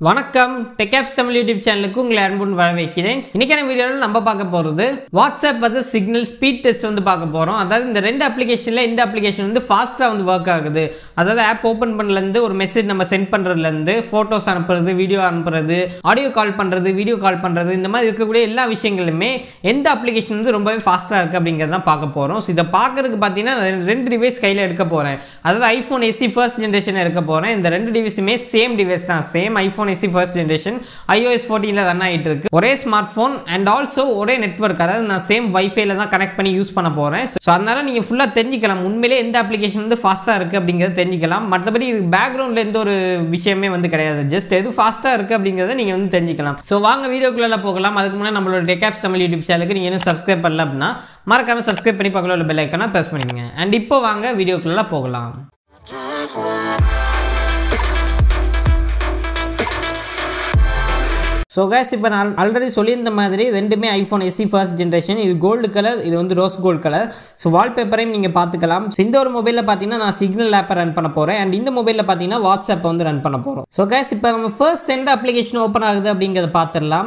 வணக்கம் டெக்ஆப்ஸ் தமிழ் யூடியூப் சேனலுக்கு உங்களை அன்புடன் வரவேற்கிறேன் இன்னைக்கான வீடியோவில் நம்ம பார்க்க போகிறது WhatsApp versus Signal speed test வந்து பார்க்க போகிறோம் அதாவது இந்த ரெண்டு அப்ளிகேஷனில் இந்த அப்ளிகேஷன் வந்து ஃபாஸ்ட்டாக வந்து ஒர்க் ஆகுது அதாவது ஆப் ஓப்பன் பண்ணலேருந்து ஒரு மெசேஜ் நம்ம சென்ட் பண்ணுறதுலேருந்து ஃபோட்டோஸ் அனுப்புறது வீடியோ அனுப்புறது ஆடியோ கால் பண்ணுறது வீடியோ கால் பண்ணுறது இந்த மாதிரி இருக்கக்கூடிய எல்லா விஷயங்களுமே எந்த அப்ளிகேஷன் வந்து ரொம்பவே ஃபாஸ்ட்டாக இருக்குது அப்படிங்கிறத தான் பார்க்க போகிறோம் ஸோ இதை பார்க்கறதுக்கு பார்த்தீங்கன்னா நான் ரெண்டு டிவைஸ் கையில் எடுக்க போகிறேன் அதாவது ஐஃபோன் எஸ்சி ஃபர்ஸ்ட் ஜென்ரேஷன் எடுக்க போகிறேன் இந்த ரெண்டு டிவைஸுமே சேம் டிவைஸ் தான் same iPhone SE first generation iOS ஃபோர்டீனில் ரன் ஆகிட்டு இருக்கு ஒரே ஸ்மார்ட் ஃபோன் அண்ட் ஆல்சோ ஒரே நெட்ஒர்க் அதாவது நான் சேம் வைஃபைல தான் கனெக்ட் பண்ணி யூஸ் பண்ண போகிறேன் ஸோ அதனால நீங்கள் ஃபுல்லாக தெரிஞ்சிக்கலாம் உண்மையிலே எந்த அப்ளிகேஷன் வந்து ஃபாஸ்ட்டாக இருக்குது அப்படிங்கிறத தெரிஞ்சிக்கலாம் மற்றபடி இது பேக்ரவுண்டில் எந்த ஒரு விஷயமே வந்து கிடையாது ஜஸ்ட் எது ஃபாஸ்ட்டாக இருக்குது அப்படிங்கிறத நீங்கள் வந்து தெரிஞ்சிக்கலாம் ஸோ வாங்க வீடியோக்குள்ளே போகலாம் அதுக்கு முன்னாடி நம்மளோட டெக்காப்ஸ் தமிழ் யூடியூப் சேனலுக்கு நீங்கள் இன்னும் சப்ஸ்கிரைப் பண்ணல அப்படின்னா மறக்காமல் சப்ஸ்கிரைப் பண்ணி பக்கத்தில் உள்ள பெல் ஐக்கனை ப்ரெஸ் பண்ணிடுங்க அண்ட் இப்போ வாங்க வீடியோக்குள்ளே போகலாம் ஸோ கேஸ் இப்போ நான் ஆல்ரெடி சொல்லியிருந்த மாதிரி ரெண்டுமே ஐஃபோன் எஸ்சி ஃபர்ஸ்ட் ஜென்ரேஷன் இது கோல்டு கலர் இது வந்து ரோஸ் கோல்டு கலர் ஸோ வால்பேப்பரையும் நீங்கள் பார்த்துக்கலாம் ஸோ இந்த ஒரு மொபைலில் பார்த்தீங்கன்னா நான் சிக்னல் ஆப்பை ரன் பண்ண போகிறேன் அண்ட் இந்த மொபைலில் பார்த்தீங்கன்னா வாட்ஸ்அப்பை வந்து ரன் பண்ண போகிறோம் ஸோ கேஸ் இப்போ நம்ம ஃபர்ஸ்ட் எந்த அப்ளிகேஷன் ஓப்பன் ஆகுது அப்படிங்கிறத பார்த்துடலாம்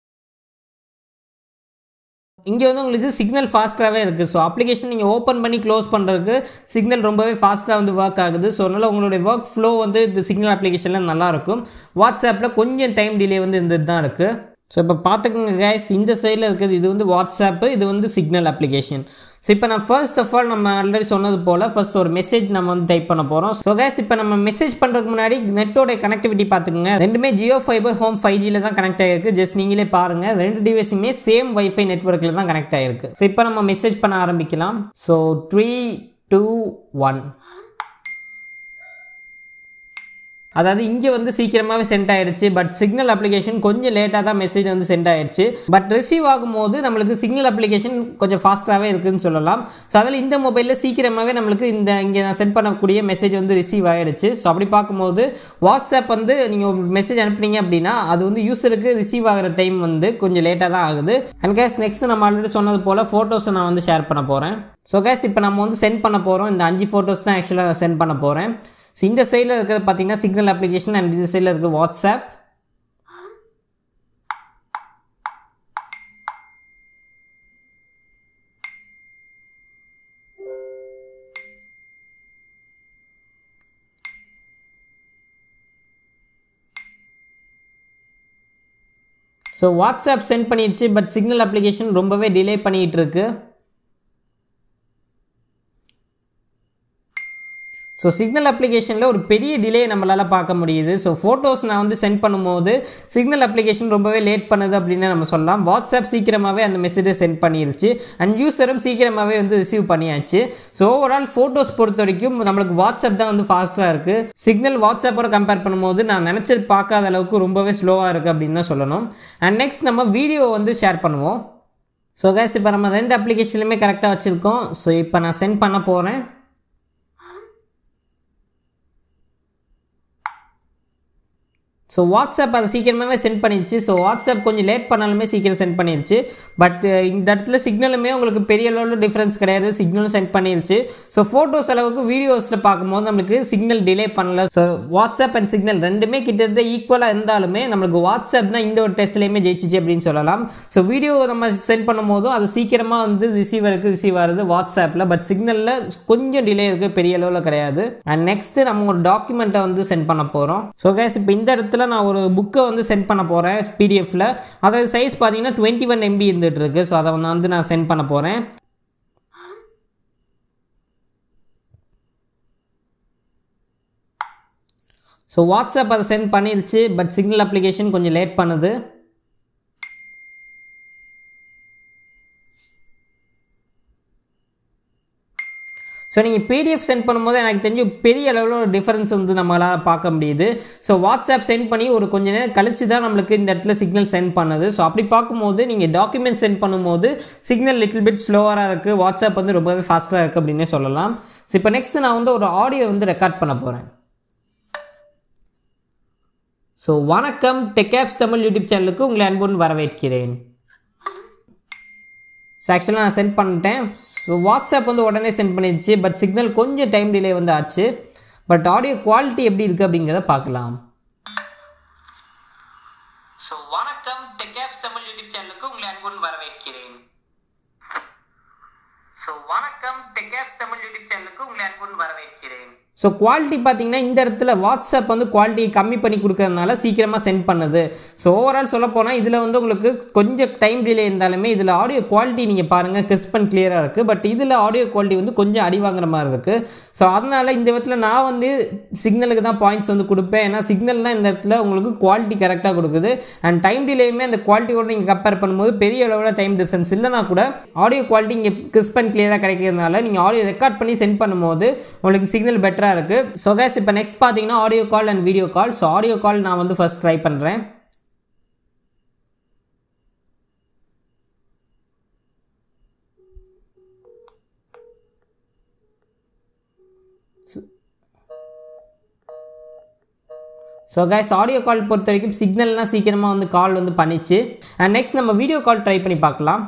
இங்கே வந்து உங்களுக்கு சிக்னல் ஃபாஸ்ட்டாகவே இருக்குது ஸோ அப்ளிகேஷன் நீங்கள் ஓப்பன் பண்ணி க்ளோஸ் பண்ணுறதுக்கு சிக்னல் ரொம்பவே ஃபாஸ்ட்டாக வந்து ஒர்க் ஆகுது ஸோ அதனால் உங்களுடைய ஒர்க் ஃப்ளோ வந்து இந்த சிக்னல் அப்ளிகேஷனில் நல்லாயிருக்கும் வாட்ஸ்அப்பில் கொஞ்சம் டைம் டிலே வந்து இருந்தது தான் இருக்குது ஸோ இப்போ பார்த்துக்கோங்க கேஸ் இந்த சைடில் இருக்குது இது வந்து வாட்ஸ்அப்பு இது வந்து சிக்னல் அப்ளிகேஷன் ஸோ இப்போ நான் ஃபர்ஸ்ட் ஆஃப் ஆல் நம்ம ஆல்ரெடி சொன்னது போல் ஃபர்ஸ்ட் ஒரு மெசேஜ் நம்ம வந்து டைப் பண்ண போகிறோம் ஸோ கேஸ் இப்போ நம்ம மெசேஜ் பண்ணுறதுக்கு முன்னாடி நெட்டோட கனெக்டிவிட்டி பார்த்துக்கோங்க ரெண்டுமே ஜியோ ஃபைபர் ஹோம் ஃபைவ் ஜியில் தான் கனெக்ட் ஆகிருக்கு ஜஸ்ட் நீங்களே பாருங்கள் ரெண்டு டிவைஸுமே சேம் வைஃபை நெட்ஒர்க்கில் தான் கனெக்ட் ஆகிருக்கு ஸோ இப்போ நம்ம மெசேஜ் பண்ண ஆரம்பிக்கலாம் ஸோ த்ரீ டூ ஒன் அதாவது இங்கே வந்து சீக்கிரமாகவே சென்ட் ஆயிடுச்சு பட் சிக்னல் அப்ளிகேஷன் கொஞ்சம் லேட்டாக தான் மெசேஜ் வந்து சென்ட் ஆயிடுச்சு பட் ரிசீவ் ஆகும்போது நம்மளுக்கு சிக்னல் அப்ளிகேஷன் கொஞ்சம் ஃபாஸ்ட்டாகவே இருக்குதுன்னு சொல்லலாம் ஸோ அதில் இந்த மொபைலில் சீக்கிரமாகவே நம்மளுக்கு இந்த இங்கே நான் சென்ட் பண்ணக்கூடிய மெசேஜ் வந்து ரிசீவ் ஆகிடுச்சு ஸோ அப்படி பார்க்கும்போது வாட்ஸ்அப் வந்து நீங்கள் ஒரு மெசேஜ் அனுப்புனீங்க அப்படின்னா அது வந்து யூஸருக்கு ரிசீவ் ஆகிற டைம் வந்து கொஞ்சம் லேட்டாக தான் ஆகுது அண்ட் கேஸ் நெக்ஸ்ட் நம்ம ஆல்ரெடி சொன்னது போல் ஃபோட்டோஸை நான் வந்து ஷேர் பண்ண போகிறேன் ஸோ கேஸ் இப்போ நம்ம வந்து சென்ட் பண்ண போகிறோம் இந்த அஞ்சு ஃபோட்டோஸ் தான் ஆக்சுவலாக சென்ட் பண்ண போகிறேன் ஸோ இந்த சைடில் இருக்கிறது பார்த்தீங்கன்னா சிக்னல் அப்ளிகேஷன் அண்ட் இந்த சைடில் இருக்குது வாட்ஸ்அப் ஸோ வாட்ஸ்அப் சென்ட் பண்ணிடுச்சு பட் சிக்னல் அப்ளிகேஷன் ரொம்பவே டிலே பண்ணிகிட்டு இருக்கு ஸோ சிக்னல் அப்ளிகேஷனில் ஒரு பெரிய டிலே நம்மளால் பார்க்க முடியுது ஸோ ஃபோட்டோஸ் நான் வந்து சென்ட் பண்ணும்போது சிக்னல் அப்ளிகேஷன் ரொம்பவே லேட் பண்ணுது அப்படின்னு நம்ம சொல்லலாம் வாட்ஸ்அப் சீக்கிரமாகவே அந்த மெசேஜை சென்ட் பண்ணிருச்சு அண்ட் யூஸரும் சீக்கிரமாகவே வந்து ரிசீவ் பண்ணியாச்சு ஸோ ஓவரால் ஃபோட்டோஸ் பொறுத்த வரைக்கும் நம்மளுக்கு வாட்ஸ்அப் தான் வந்து ஃபாஸ்ட்டாக இருக்குது சிக்னல் வாட்ஸ்அப்போட கம்பேர் பண்ணும்போது நான் நினச்சது பார்க்காத அளவுக்கு ரொம்பவே ஸ்லோவாக இருக்குது அப்படின்னு தான் சொல்லணும் அண்ட் நெக்ஸ்ட் நம்ம வீடியோ வந்து ஷேர் பண்ணுவோம் ஸோ கேஸ் இப்போ நம்ம ரெண்டு அப்ளிகேஷன்லையுமே கரெக்டாக வச்சுருக்கோம் ஸோ இப்போ நான் சென்ட் பண்ண போகிறேன் ஸோ வாட்ஸ்அப் அதை சீக்கிரமாகவே சென்ட் பண்ணிடுச்சு ஸோ வாட்ஸ்அப் கொஞ்சம் லேட் பண்ணாலுமே சீக்கிரம் சென்ட் பண்ணிருச்சு பட் இந்த இடத்துல சிக்னலுமே உங்களுக்கு பெரிய அளவில் டிஃப்ரென்ஸ் கிடையாது சிக்னலும் சென்ட் பண்ணிருச்சு ஸோ ஃபோட்டோஸ் அளவுக்கு வீடியோஸில் பார்க்கும்போது நம்மளுக்கு சிக்னல் டிலே பண்ணல ஸோ வாட்ஸ்அப் அண்ட் சிக்னல் ரெண்டுமே கிட்டத்தட்ட ஈக்குவலாக இருந்தாலுமே நம்மளுக்கு வாட்ஸ்அப் தான் இந்த ஒரு டெஸ்ட்லேயுமே ஜெயிச்சிச்சு அப்படின்னு சொல்லலாம் ஸோ வீடியோ நம்ம சென்ட் பண்ணும் போதும் அது சீக்கிரமாக வந்து ரிசீவருக்கு ரிசீவ் ஆகுது வாட்ஸ்அப்பில் பட் சிக்னலில் கொஞ்சம் டிலே இருக்குது பெரிய அளவில் கிடையாது அண்ட் நெக்ஸ்ட்டு நம்ம ஒரு டாக்குமெண்ட்டை வந்து சென்ட் பண்ண போகிறோம் ஸோ கேஸ் இப்போ இந்த இடத்துல நான் ஒரு புக்கை வந்து சென்ட் பண்ண போகிறேன் பிடிஎஃப்பில் அதாவது சைஸ் பார்த்தீங்கன்னா டுவெண்ட்டி ஒன் எம்பி இருந்துகிட்டு இருக்கு ஸோ அதை வந்து நான் சென்ட் பண்ண போகிறேன் ஸோ வாட்ஸ்அப் அதை சென்ட் பண்ணிருச்சு பட் சிக்னல் அப்ளிகேஷன் கொஞ்சம் லேட் பண்ணுது ஸோ நீங்கள் பிடிஎஃப் சென்ட் பண்ணும்போது எனக்கு தெரிஞ்சு பெரிய அளவில் ஒரு டிஃபரன்ஸ் வந்து நம்மளால் பார்க்க முடியுது ஸோ வாட்ஸ்அப் சென்ட் பண்ணி ஒரு கொஞ்ச நேரம் கழிச்சு தான் நம்மளுக்கு இந்த இடத்துல சிக்னல் சென்ட் பண்ணுது ஸோ அப்படி பார்க்கும்போது நீங்கள் டாக்குமெண்ட் சென்ட் பண்ணும்போது சிக்னல் லிட்டில் பிட் ஸ்லோவராக இருக்குது வாட்ஸ்அப் வந்து ரொம்பவே ஃபாஸ்ட்டாக இருக்குது அப்படின்னே சொல்லலாம் ஸோ இப்போ நெக்ஸ்ட் நான் வந்து ஒரு ஆடியோ வந்து ரெக்கார்ட் பண்ண போகிறேன் ஸோ வணக்கம் டெக்ஆப்ஸ் தமிழ் யூடியூப் சேனலுக்கு உங்களை அன்புடன் வரவேற்கிறேன் ஸோ ஆக்சுவலாக நான் சென்ட் பண்ணிட்டேன் ஸோ வாட்ஸ்அப் வந்து உடனே சென்ட் பண்ணிடுச்சு பட் சிக்னல் கொஞ்சம் டைம் டிலே வந்து ஆச்சு பட் ஆடியோ குவாலிட்டி எப்படி இருக்குது அப்படிங்கிறத பார்க்கலாம் அன்புடன் வரவேற்கிறேன் ஸோ வணக்கம் டெக்ஆஃப் தமிழ் யூடியூப் சேனலுக்கு உங்களை அன்புடன் வரவேற்கிறேன் ஸோ குவாலிட்டி பார்த்தீங்கன்னா இந்த இடத்துல வாட்ஸ்அப் வந்து குவாலிட்டி கம்மி பண்ணி கொடுக்கறதுனால சீக்கிரமாக சென்ட் பண்ணுது ஸோ ஓவரால் சொல்ல போனால் இதில் வந்து உங்களுக்கு கொஞ்சம் டைம் டிலே இருந்தாலுமே இதில் ஆடியோ குவாலிட்டி நீங்கள் பாருங்கள் கிறிஸ்ப் அண்ட் கிளியராக இருக்குது பட் இதில் ஆடியோ குவாலிட்டி வந்து கொஞ்சம் அடி வாங்குற மாதிரி இருக்குது ஸோ அதனால் இந்த இடத்துல நான் வந்து சிக்னலுக்கு தான் பாயிண்ட்ஸ் வந்து கொடுப்பேன் ஏன்னா சிக்னல்னால் இந்த இடத்துல உங்களுக்கு குவாலிட்டி கரெக்டாக கொடுக்குது அண்ட் டைம் டிலேயுமே அந்த குவாலிட்டியோட நீங்கள் கம்பேர் பண்ணும்போது பெரிய அளவில் டைம் டிஃப்ரென்ஸ் இல்லைனா கூட ஆடியோ குவாலிட்டி இங்கே கிறிஸ்ப் அண்ட் கிளியராக கிடைக்கிறதுனால நீங்கள் ஆடியோ ரெக்கார்ட் பண்ணி சென்ட் பண்ணும்போது உங்களுக்கு சிக்னல் பெட்டராக இருக்குது ஸோ கேஸ் இப்போ நெக்ஸ்ட் பார்த்தீங்கன்னா audio call and video call so audio call நான் வந்து ஃபர்ஸ்ட் ட்ரை பண்ணுறேன் ஸோ கைஸ் ஆடியோ கால் பொறுத்த வரைக்கும் சிக்னல்னால் சீக்கிரமாக வந்து கால் வந்து பண்ணிச்சு அண்ட் நெக்ஸ்ட் நம்ம வீடியோ கால் ட்ரை பண்ணி பார்க்கலாம்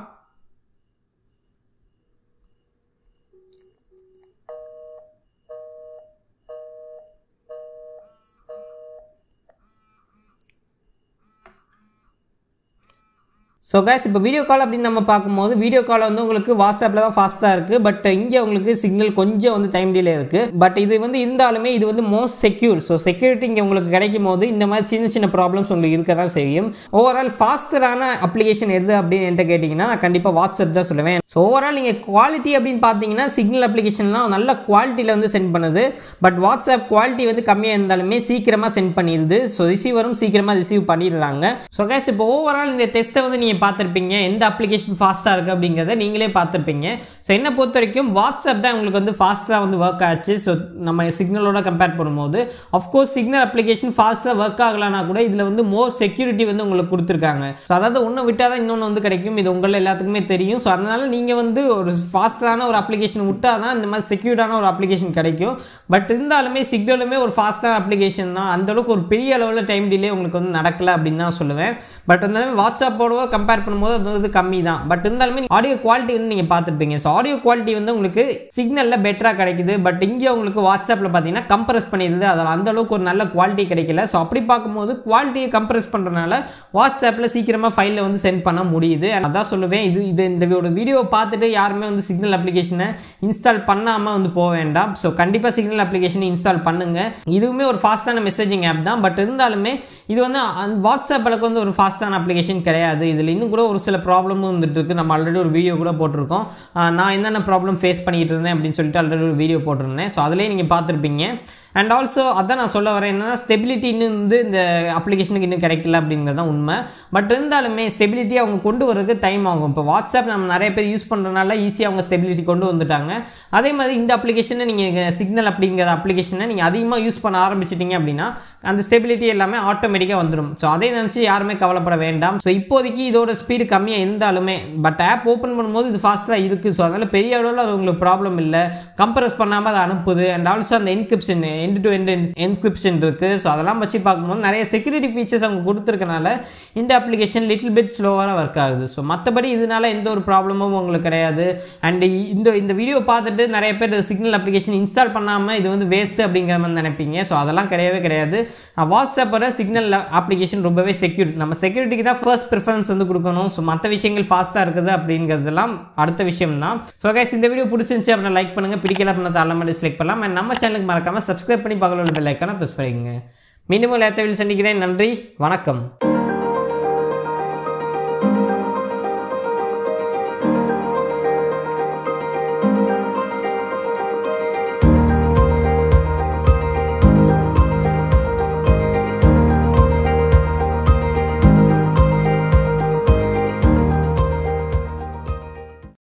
ஸோ கேஸ் இப்போ வீடியோ கால் அப்படின்னு நம்ம பார்க்கும்போது வீடியோ கால் வந்து உங்களுக்கு வாட்ஸ்அப்பில் தான் ஃபாஸ்ட்டாக இருக்குது பட் இங்கே உங்களுக்கு சிக்னல் கொஞ்சம் வந்து டைம் டிலே இருக்குது பட் இது வந்து இருந்தாலுமே இது வந்து மோஸ்ட் செக்யூர் ஸோ செக்யூரிட்டி இங்கே உங்களுக்கு கிடைக்கும் போது இந்த மாதிரி சின்ன சின்ன ப்ராப்ளம்ஸ் உங்களுக்கு இருக்க தான் செய்யும் ஓவரால் ஃபாஸ்டரான அப்ளிகேஷன் எது அப்படின்னு என்கிட்ட கேட்டிங்கன்னா நான் கண்டிப்பாக வாட்ஸ்அப் தான் சொல்லுவேன் ஸோ ஓவரால் நீங்கள் குவாலிட்டி அப்படின்னு பார்த்தீங்கன்னா சிக்னல் அப்ளிகேஷன்லாம் நல்ல குவாலிட்டியில் வந்து சென்ட் பண்ணுது பட் வாட்ஸ்அப் குவாலிட்டி வந்து கம்மியாக இருந்தாலுமே சீக்கிரமாக சென்ட் பண்ணிடுது ஸோ ரிசீவரும் சீக்கிரமாக ரிசீவ் பண்ணிடுறாங்க ஸோ கேஸ் இப்போ ஓவரால் இந்த டெஸ்ட்டை வந்து நீங்கள் பார்த்துருப்பீங்க எந்த அப்ளிகேஷன் ஃபாஸ்ட்டாக இருக்குது அப்படிங்கிறத நீங்களே பார்த்துருப்பீங்க ஸோ என்னை பொறுத்த வரைக்கும் வாட்ஸ்அப் தான் உங்களுக்கு வந்து ஃபாஸ்ட்டாக வந்து ஒர்க் ஆச்சு ஸோ நம்ம சிக்னலோட கம்பேர் பண்ணும்போது அஃப்கோர்ஸ் சிக்னல் அப்ளிகேஷன் ஃபாஸ்ட்டாக ஒர்க் ஆகலான்னா கூட இதில் வந்து மோர் செக்யூரிட்டி வந்து உங்களுக்கு கொடுத்துருக்காங்க ஸோ அதாவது ஒன்று விட்டால் தான் இன்னொன்று வந்து கிடைக்கும் இது உங்களை எல்லாத்துக்குமே தெரியும் ஸோ அதனால் நீங்கள் வந்து ஒரு ஃபாஸ்ட்டான ஒரு அப்ளிகேஷன் விட்டால் தான் இந்த மாதிரி செக்யூர்டான ஒரு அப்ளிகேஷன் கிடைக்கும் பட் இருந்தாலுமே சிக்னலுமே ஒரு ஃபாஸ்ட்டான அப்ளிகேஷன் தான் அந்தளவுக்கு ஒரு பெரிய அளவில் டைம் டிலே உங்களுக்கு வந்து நடக்கல அப்படின்னு தான் சொல்லுவேன் பட் இருந்தாலுமே வாட்ஸ்அப்போட கம்பேர் பண்ணும்போது அது வந்து கம்மி தான் பட் இருந்தாலுமே ஆடியோ குவாலிட்டி வந்து நீங்கள் பார்த்துருப்பீங்க ஸோ ஆடியோ குவாலிட்டி வந்து உங்களுக்கு சிக்னலில் பெட்டராக கிடைக்குது பட் இங்கே உங்களுக்கு வாட்ஸ்அப்பில் பார்த்தீங்கன்னா கம்ப்ரஸ் பண்ணிடுது அதில் அந்த அளவுக்கு ஒரு நல்ல குவாலிட்டி கிடைக்கல ஸோ அப்படி பார்க்கும்போது குவாலிட்டியை கம்ப்ரஸ் பண்ணுறதுனால வாட்ஸ்அப்பில் சீக்கிரமாக ஃபைலில் வந்து சென்ட் பண்ண முடியுது அதான் சொல்லுவேன் இது இது இந்த வீடியோ பார்த்துட்டு யாருமே வந்து சிக்னல் அப்ளிகேஷனை இன்ஸ்டால் பண்ணாமல் வந்து போக வேண்டாம் ஸோ கண்டிப்பாக சிக்னல் அப்ளிகேஷனை இன்ஸ்டால் பண்ணுங்கள் இதுவுமே ஒரு ஃபாஸ்ட்டான மெசேஜிங் ஆப் தான் பட் இருந்தாலுமே இது வந்து வாட்ஸ்அப் அளவுக்கு வந்து ஒரு ஃபாஸ்ட்டான அப்ளிகேஷன் கிடையாது இதில் இன்னும் கூட ஒரு சில ப்ராப்ளமும் வந்துட்டு இருக்கு நம்ம ஆல்ரெடி ஒரு வீடியோ கூட போட்டிருக்கோம் நான் என்னென்ன ப்ராப்ளம் ஃபேஸ் பண்ணிட்டு இருந்தேன் அப்படின்னு சொல்லிட்டு ஆல்ரெடி ஒரு வீடியோ போட்டிருந்தேன் ஸோ அதிலே நீங்கள் பார்த்துருப்பீங்க அண்ட் ஆல்சோ அதான் நான் சொல்ல வரேன் என்னன்னா ஸ்டெபிலிட்டி இன்னும் வந்து இந்த அப்ளிகேஷனுக்கு இன்னும் கிடைக்கல அப்படிங்கிறது தான் உண்மை பட் இருந்தாலுமே ஸ்டெபிலிட்டி அவங்க கொண்டு வரதுக்கு டைம் ஆகும் இப்போ வாட்ஸ்அப் நம்ம நிறைய பேர் யூஸ் பண்ணுறதுனால ஈஸியாக அவங்க ஸ்டெபிலிட்டி கொண்டு வந்துட்டாங்க அதே மாதிரி இந்த அப்ளிகேஷனை நீங்கள் சிக்னல் அப்படிங்கிற அப்ளிகேஷனை நீங்கள் அதிகமாக யூஸ் பண்ண ஆரம்பிச்சிட்டிங்க அப்படின்னா அந்த ஸ்டெபிலிட்டி எல்லாமே ஆட்டோமேட்டிக்காக வந்துடும் ஸோ அதை நினச்சி யாருமே கவலைப்பட வேண்டாம் ஸோ இப்போதைக்கு இதோட ஸ்பீடு கம்மியாக இருந்தாலுமே பட் ஆப் ஓப்பன் பண்ணும்போது இது ஃபாஸ்ட்டாக இருக்குது ஸோ அதனால் பெரிய அளவில் அது உங்களுக்கு ப்ராப்ளம் இல்லை கம்ப்ரஸ் பண்ணாமல் அதை அனுப்புது அண்ட் ஆல்சோ அந்த encryption end to end encryption இருக்குது ஸோ அதெல்லாம் வச்சு பார்க்கும்போது நிறைய செக்யூரிட்டி ஃபீச்சர்ஸ் அவங்க கொடுத்துருக்கனால இந்த அப்ளிகேஷன் லிட்டில் பிட் ஸ்லோவாக ஒர்க் ஆகுது ஸோ மற்றபடி இதனால எந்த ஒரு ப்ராப்ளமும் உங்களுக்கு கிடையாது அண்ட் இந்த இந்த வீடியோ பார்த்துட்டு நிறைய பேர் சிக்னல் அப்ளிகேஷன் இன்ஸ்டால் பண்ணாமல் இது வந்து வேஸ்ட்டு அப்படிங்கிற மாதிரி நினைப்பீங்க ஸோ அதெல்லாம் கிடையவே கிடையாது வாட்ஸ்அப்போட சிக்னல் அப்ளிகேஷன் ரொம்பவே செக்யூர் நம்ம செக்யூரிட்டிக்கு தான் ஃபர்ஸ்ட் ப்ரிஃபரன்ஸ் வந்து கொடுக்கணும் ஸோ மற்ற விஷயங்கள் ஃபாஸ்ட்டாக இருக்குது அப்படிங்கிறதுலாம் அடுத்த விஷயம் தான் ஸோ கைஸ் இந்த வீடியோ பிடிச்சிருந்துச்சு அப்படின்னா லைக் பண்ணுங்கள் பிடிக்கல அப்படின்னா தாராளமாக டிஸ்லைக் பண்ணலாம் அண்ட் நம்ம சேனலுக்கு மறக்காமல் சப்ஸ்கிரைப் பண்ணி பக்கத்தில் உள்ள பெல் ஐக்கான ப்ரெஸ் பண்ணிக்கங்க மீண்டும் ஒரு ஏத்தவில் சந்திக்கிறேன் நன்றி வணக்கம்